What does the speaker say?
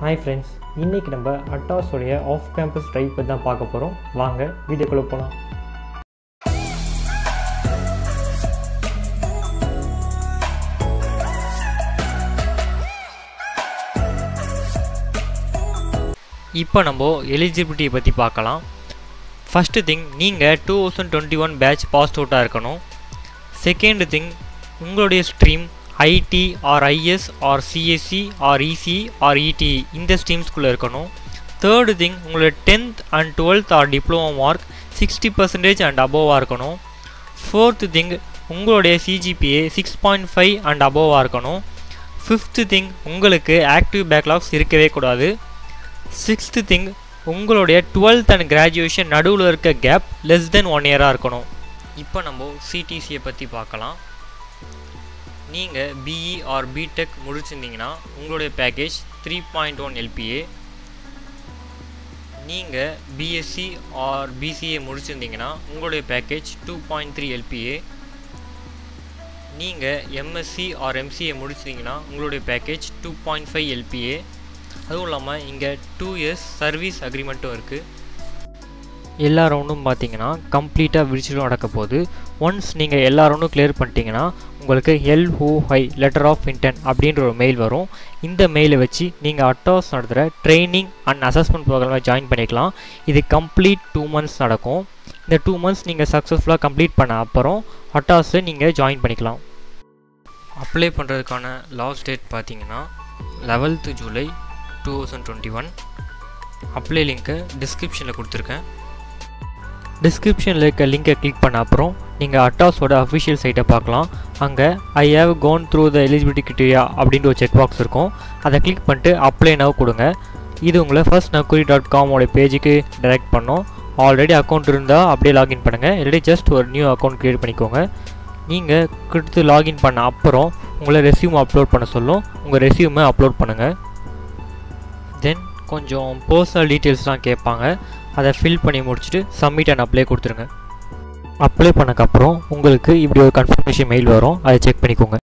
hi friends இன்றைக்கி நம்ம அட்டாஸோடைய off campus drive பற்றி தான் பார்க்க போகிறோம் வாங்க வீடியோக்குள்ளே போகலாம் இப்போ நம்ம எலிஜிபிலிட்டியை பற்றி பார்க்கலாம் ஃபஸ்ட்டு திங் நீங்கள் two thousand twenty one batch pass அவுட்டாக இருக்கணும் செகண்ட் திங் உங்களுடைய stream IT or IS or CSC or EC or ED இந்த ஸ்ட்ரீம்ஸ்குள்ளே இருக்கணும் தேர்டு திங் உங்களோட tenth and twelfth or diploma mark sixty percentage and அபோவாக இருக்கணும் ஃபோர்த்து திங் உங்களுடைய CGPA six point five and அபோவாக இருக்கணும் ஃபிஃப்த்து திங் உங்களுக்கு ஆக்டிவ் பேக்லாக்ஸ் இருக்கவே கூடாது சிக்ஸ்த்து திங் உங்களுடைய டுவெல்த் அண்ட் கிராஜுவேஷன் நடுவில் இருக்க கேப் லெஸ் தென் ஒன் இயராக இருக்கணும் இப்போ நம்ம சிடிசியை பற்றி பார்க்கலாம் நீங்கள் பிஇ ஆர் பிடெக் முடிச்சிருந்தீங்கன்னா உங்களுடைய package three point one LPA நீங்கள் பிஎஸ்சி ஆர் பிசிஏ முடிச்சிருந்தீங்கன்னா உங்களுடைய package two point three LPA நீங்கள் எம்எஸ்சி ஆர் எம்சிஏ முடிச்சிருந்தீங்கன்னா உங்களுடைய package two point five LPA அதுவும் இல்லாமல் இங்கே டூ இயர்ஸ் சர்வீஸ் அக்ரிமெண்ட்டும் இருக்குது எல்லா ரவுண்டும் பார்த்தீங்கன்னா கம்ப்ளீட்டாக விரிச்சிடும் நடக்க போகுது ஒன்ஸ் நீங்கள் எல்லா ரவுண்டும் கிளியர் பண்ணிட்டீங்கன்னா உங்களுக்கு எல்ஓஐ லெட்டர் ஆஃப் இன்டென்ட் அப்படின்ற ஒரு மெயில் வரும் இந்த மெயிலை வச்சு நீங்கள் அட்டாஸ் நடத்துகிற ட்ரைனிங் அண்ட் அசஸ்மெண்ட் ப்ரோக்ராமில் ஜாயின் பண்ணிக்கலாம் இது கம்ப்ளீட் டூ மந்த்ஸ் நடக்கும் இந்த டூ மந்த்ஸ் நீங்கள் சக்ஸஸ்ஃபுல்லாக கம்ப்ளீட் பண்ண அப்புறம் அட்டாஸில் நீங்கள் ஜாயின் பண்ணிக்கலாம் அப்ளை பண்ணுறதுக்கான லாஸ்ட் டேட் பார்த்தீங்கன்னா eleventh July two thousand twenty one apply லிங்க்கை டிஸ்கிரிப்ஷனில் கொடுத்துருக்கேன் டிஸ்கிரிப்ஷனில் இருக்க லிங்கை கிளிக் பண்ண அப்புறம் நீங்கள் அட்டாஸோட அஃபிஷியல் சைட்டை பார்க்கலாம் அங்கே I have gone through the eligibility criteria அப்படின்ற ஒரு செக் பாக்ஸ் இருக்கும் அதை கிளிக் பண்ணிட்டு அப்ளை நவ் கொடுங்க இது உங்களை ஃபர்ஸ்ட் நக்குரி டாட் காமோட பேஜுக்கு டைரக்ட் பண்ணோம் ஆல்ரெடி அக்கௌண்ட் இருந்தால் அப்படியே லாகின் பண்ணுங்கள் இல்லாட்டி ஜஸ்ட் ஒரு நியூ அக்கௌண்ட் க்ரியேட் பண்ணிக்கோங்க நீங்கள் கொடுத்து லாகின் பண்ண அப்புறம் உங்களை ரெஸ்யூம் அப்லோட் பண்ண சொல்லும் உங்கள் ரெஸ்யூமை அப்லோட் பண்ணுங்கள் தென் கொஞ்சம் பர்சனல் டீட்டெயில்ஸ்லாம் கேட்பாங்க அதை ஃபில் பண்ணி முடிச்சுட்டு சப்மிட் அண்ட் அப்ளை கொடுத்துருங்க அப்ளை பண்ணக்கப்புறம் உங்களுக்கு இப்படி ஒரு கன்ஃபர்மேஷன் மெயில் வரும் அதை செக் பண்ணிக்கோங்க